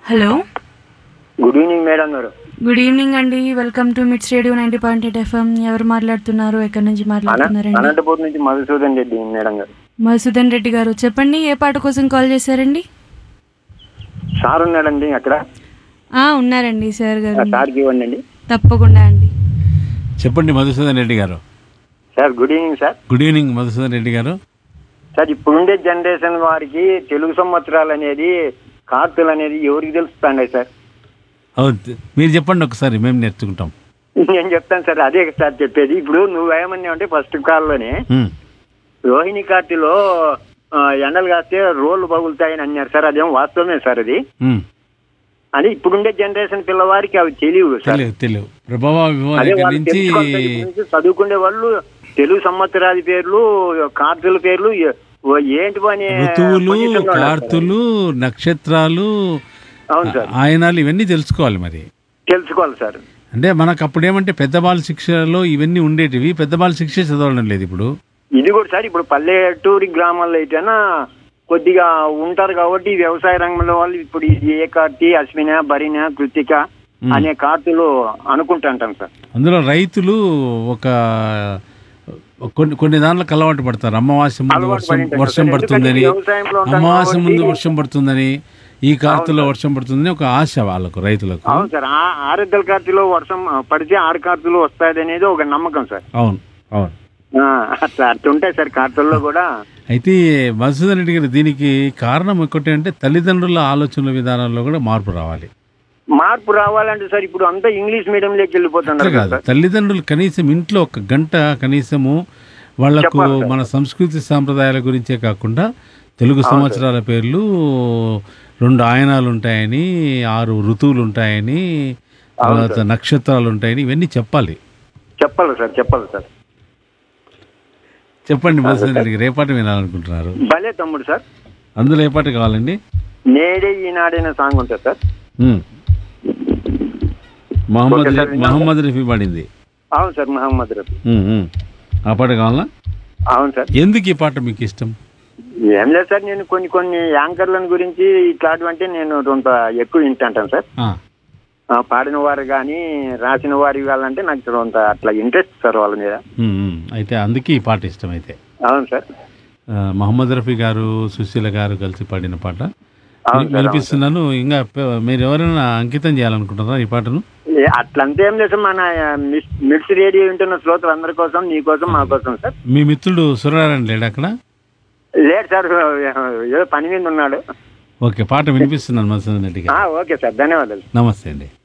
Hello good evening madam గారు good evening అండి welcome to MITS radio ninety point eight FM ఎవరు మాట్లాడుతున్నారు ఎక్కడి నుంచి అన- మాట్లాడుతున్నారండి అనంతపూర్ నుంచి మధుసూదన్ రెడ్డి మేడం గారు మధుసూదన్ రెడ్డి గారు చెప్పండి ఏ పాట కోసం కాల్ చేశారండి సార్ ఉన్నాడండి అక్కడ ఆ ఉన్నారండి సార్ ఆ గారు సార్కి ఇవ్వండి అండి తప్పకుండా అండి చెప్పండి మధుసూదన్ రెడ్డి గారు sir good evening sir good evening Madhusudan Reddy గారు సార్ ఇప్పుడుండే జనరేషన్ వారికి తెలుగు సంవత్సరాలు అనేది కార్తులు అనేది ఎవరికి తెలుస్తుండే సార్ అవును మీరు చెప్పండి ఒకసారి మేము నేర్చుకుంటాం నేను చెప్తాను సార్ అదే సార్ చెప్పేది ఇప్పుడు నువ్వు ఏమన్నా అంటే ఫస్ట్ కాల్లోనే ఉమ్, రోహిణి కార్తీలో ఆ, ఎండలు కాస్తే రోడ్లు పగులుతాయని అన్నారు సార్ అదేం వాస్తవమే సార్ అది ఉమ్, అని ఇప్పుడుండే జనరేషన్ పిల్లవారికి అవి తెలియవు సార్ తెలియదు తెలియదు ప్రభావ వివాహ అదే దగ్గర వాళ్ళు నుంచి తెలుసుకోవాలి సార్. ఇప్పుడు నుంచి చదువుకునే వాళ్ళు తెలుగు సంవత్సరాది పేర్లు కార్తీల పేర్లు ఏ- ఓ ఏంటి పని ఋతువులు పొజిషన్లో ఉన్నారు సార్. కార్తులు నక్షత్రాలు అవును సార్ ఆయనాలు ఇవన్నీ తెలుసుకోవాలి మరి తెలుసుకోవాలి సార్ అంటే మనకు అప్పుడు ఏమంటే పెద్ద బాల శిక్షలో ఇవన్నీ ఉండేటివి పెద్ద బాల శిక్ష చదవడం లేదు ఇప్పుడు ఇది కూడా సార్ ఇప్పుడు పల్లెటూరి గ్రామాల్లో అయితేనా కొద్దిగా ఉంటారు కాబట్టి ఈ వ్యవసాయ రంగంలో వాళ్ళు ఇప్పుడు ఇది ఏ కార్తీ అశ్విన భరిణ కృతిక అనే కార్తీలు అనుకుంటుంటాం సార్ అందులో రైతులు ఒక కొన్ని కొన్ని దాంట్లకు అలవాటు పడతారు అమావాస్య ముందు అలవాటు వర్షం పడి ఉంటారు వర్షం సార్. పడుతుందని ఎందుకంటే వ్యవసాయంలో ఉంటారు అమావాస్య ముందు కాబట్టి- వర్షం పడుతుందని ఈ కార్తెలో వర్షం పడుతుందని ఒక ఆశ వాళ్ళకు రైతులకు అవును సార్ ఆ ఆరుద్దల కార్తీలో వర్షం పడితే ఆరు కార్తీలు వస్తాయి అనేది ఒక నమ్మకం సార్ అవును అవును ఆ, అట్లా అట్లా ఉంటాయి సార్ కార్తీల్లో కూడా అయితే మధుసూదన్ రెడ్డి గారు దీనికి కారణం ఒకటి అంటే తల్లిదండ్రుల ఆలోచనల విధానాల్లో కూడా మార్పు రావాలి మార్పు రావాలంటే సార్ ఇప్పుడు అంతా ఇంగ్లీష్ మీడియంలోకి అట్లా వెళ్ళిపోతున్నారు కాదు సార్ తల్లిదండ్రులు కనీసం ఇంట్లో ఒక గంట కనీసము వాళ్లకు చెప్పాలి సార్. మన సంస్కృతి సాంప్రదాయాల గురించే కాకుండా తెలుగు సంవత్సరాల పేర్లు రెండు ఆయనాలు ఉంటాయని ఆరు ఋతువులు ఉంటాయని తర్వాత నక్షత్రాలు ఉంటాయని ఇవన్నీ చెప్పాలి చెప్పాలి సార్ చెప్పాలి సార్ చెప్పండి మధుసూదన్ రెడ్డి గారు ఏ పాట వినాలనుకుంటున్నారు భలే తమ్ముడు సార్ అందులో ఏ పాట కావాలండి నేడే ఈనాడైన సాంగ్ ఉంటుంది సార్ ఉమ్. మహమ్మద్ ఓకే సార్, విన్నాను. మహమ్మద్ రఫీ పాడింది అవును సార్ మహమ్మద్ రఫీ ఉమ్, ఉమ్. ఆ పాట కావాలా అవును సార్ ఎందుకు ఈ పాట మీకు ఇష్టం ఏం లేదు సార్ నేను కొన్ని కొన్ని యాంకర్లను గురించి ఇట్లాంటివి అంటే నేను కొంత ఎక్కువ వింటాను సార్ ఆ, ఆ, పాడిన వారు కానీ రాసిన వారి వాళ్ళంటే నాకు కొంత అట్లా ఇంట్రెస్ట్ సార్ వాళ్ళ మీద ఉమ్, ఉమ్. అయితే అందుకే ఈ పాట ఇష్టం అయితే అవును సార్ ఆ, మహమ్మద్ రఫీ గారు సుశీల గారు కలిసి పాడిన పాట అవును సార్, వినిపిస్తున్నాను ఇంకా ప- మీరు ఎవరైనా అంకితం చేయాలనుకుంటున్నారా ఈ పాటను ఏ, అట్లంతా ఏం లేదు సార్ మన ఆ, మిస్- మిడ్స్ రేడియో వింటున్న శ్రోతలు అందరి కోసం నీ కోసం మా కోసం సార్ మీ మిత్రుడు సురారాయణ లేడు అక్కడ లేదు సార్ ఏదో పని మీద ఉన్నాడు ఓకే పాట వినిపిస్తున్నాను మధుసూదన్ రెడ్డి ఆ, గారు ఓకే సార్ ధన్యవాదాలు నమస్తే అండి